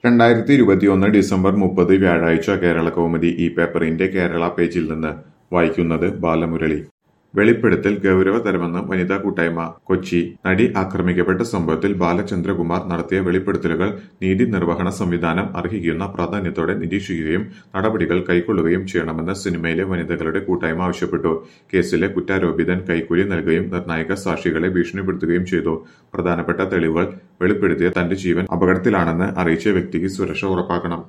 രണ്ടായിരത്തി ഇരുപത്തിയൊന്ന് ഡിസംബർ മുപ്പത് വ്യാഴാഴ്ച കേരള കൗമുദി ഈ പേപ്പറിന്റെ കേരള പേജിൽ നിന്ന് വായിക്കുന്നത് ബാലമുരളി വെളിപ്പെടുത്തൽ ഗൗരവതരമെന്ന് വനിതാ കൂട്ടായ്മ കൊച്ചി നടി ആക്രമിക്കപ്പെട്ട സംഭവത്തിൽ ബാലചന്ദ്രകുമാർ നടത്തിയ വെളിപ്പെടുത്തലുകൾ നീതി നിർവഹണ സംവിധാനം അർഹിക്കുന്ന പ്രാധാന്യത്തോടെ നിരീക്ഷിക്കുകയും നടപടികൾ കൈക്കൊള്ളുകയും ചെയ്യണമെന്ന് സിനിമയിലെ വനിതകളുടെ കൂട്ടായ്മ ആവശ്യപ്പെട്ടു കേസിലെ കുറ്റാരോപിതൻ കൈക്കൂലി നൽകുകയും നിർണായക സാക്ഷികളെ ഭീഷണിപ്പെടുത്തുകയും ചെയ്തു പ്രധാനപ്പെട്ട തെളിവുകൾ വെളിപ്പെടുത്തിയ തന്റെ ജീവൻ അപകടത്തിലാണെന്ന് അറിയിച്ച വ്യക്തിക്ക് സുരക്ഷ ഉറപ്പാക്കണം